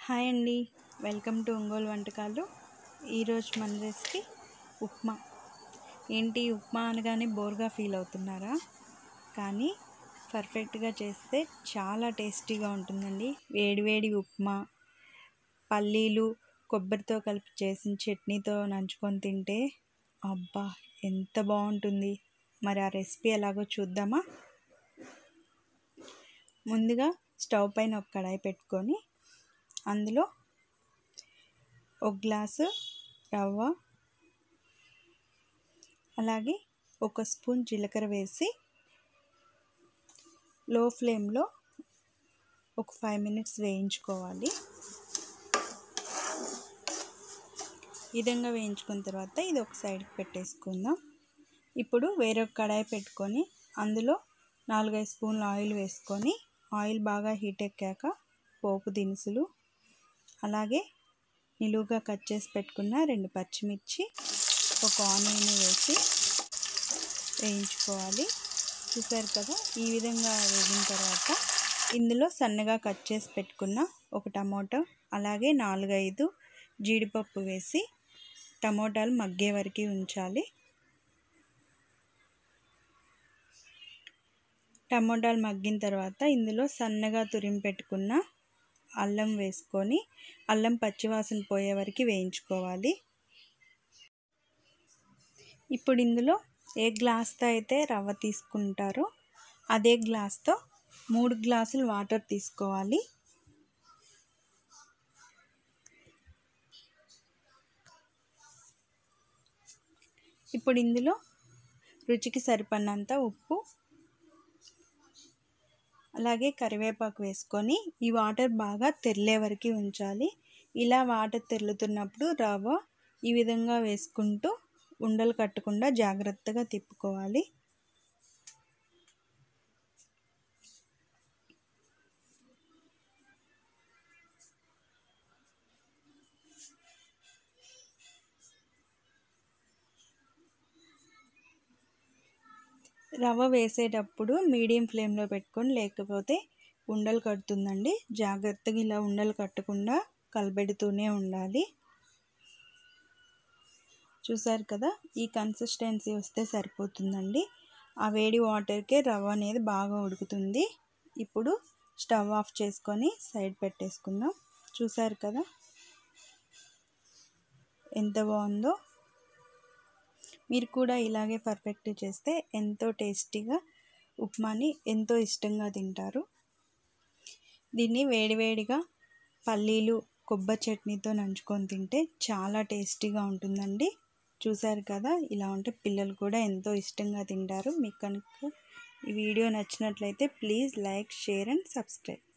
hi అండి welcome to Ongole వంటకాలు ఈరోజు మన రెసిపీ ఉప్మా ఏంటి ఉప్మా అనగానే బోర్గా ఫీల్ అవుతున్నారా కానీ పర్ఫెక్ట్గా చేస్తే చాలా టేస్టీగా ఉంటుందండి వేడివేడి ఉప్మా పల్లీలు కొబ్బరితో కలిపి చేసిన చట్నీతో నంచుకొని తింటే అబ్బా ఎంత బాగుంటుంది మరి ఆ రెసిపీ ఎలాగో చూద్దామా ముందుగా స్టవ్ పైన ఒక కడాయి పెట్టుకొని అందులో ఒక గ్లాసు రవ్వ అలాగే ఒక స్పూన్ జీలకర్ర వేసి లో ఫ్లేమ్లో ఒక ఫైవ్ మినిట్స్ వేయించుకోవాలి ఈ విధంగా వేయించుకున్న తర్వాత ఇది ఒక సైడ్కి పెట్టేసుకుందాం ఇప్పుడు వేరొక కడాయి పెట్టుకొని అందులో నాలుగైదు స్పూన్ల ఆయిల్ వేసుకొని ఆయిల్ బాగా హీట్ ఎక్కాక పోపు దినుసులు అలాగే నిలువుగా కట్ చేసి పెట్టుకున్న రెండు పచ్చిమిర్చి ఒక ఆనియన్ వేసి వేయించుకోవాలి చూసారు కదా ఈ విధంగా వేగిన తర్వాత ఇందులో సన్నగా కట్ చేసి పెట్టుకున్న ఒక టమాటో అలాగే నాలుగైదు జీడిపప్పు వేసి టమోటాలు మగ్గే వరకు ఉంచాలి టమోటాలు మగ్గిన తర్వాత ఇందులో సన్నగా తురిమి పెట్టుకున్న అల్లం వేసుకొని అల్లం పచ్చివాసన పోయే వరకు వేయించుకోవాలి ఇప్పుడు ఇందులో ఏ గ్లాస్తో అయితే రవ్వ తీసుకుంటారో అదే గ్లాస్తో మూడు గ్లాసులు వాటర్ తీసుకోవాలి ఇప్పుడు ఇందులో రుచికి సరిపడినంత ఉప్పు అలాగే కరివేపాకు వేసుకొని ఈ వాటర్ బాగా తెరిలే వరకు ఉంచాలి ఇలా వాటర్ తెరులుతున్నప్పుడు రవ్వ ఈ విధంగా వేసుకుంటూ ఉండలు కట్టకుండా జాగ్రత్తగా తిప్పుకోవాలి రవ్వ వేసేటప్పుడు మీడియం ఫ్లేమ్లో పెట్టుకొని లేకపోతే ఉండలు కడుతుందండి జాగ్రత్తగా ఇలా ఉండలు కట్టకుండా కలబెడుతూనే ఉండాలి చూసారు కదా ఈ కన్సిస్టెన్సీ వస్తే సరిపోతుందండి ఆ వేడి వాటర్కే రవ్వ అనేది బాగా ఉడుకుతుంది ఇప్పుడు స్టవ్ ఆఫ్ చేసుకొని సైడ్ పెట్టేసుకుందాం చూసారు కదా ఎంత బాగుందో మీరు కూడా ఇలాగే పర్ఫెక్ట్ చేస్తే ఎంతో టేస్టీగా ఉప్మాని ఎంతో ఇష్టంగా తింటారు దీన్ని వేడివేడిగా పల్లీలు కొబ్బరి చట్నీతో నంచుకొని తింటే చాలా టేస్టీగా ఉంటుందండి చూసారు కదా ఇలా ఉంటే పిల్లలు కూడా ఎంతో ఇష్టంగా తింటారు మీకు కనుక ఈ వీడియో నచ్చినట్లయితే please like share and subscribe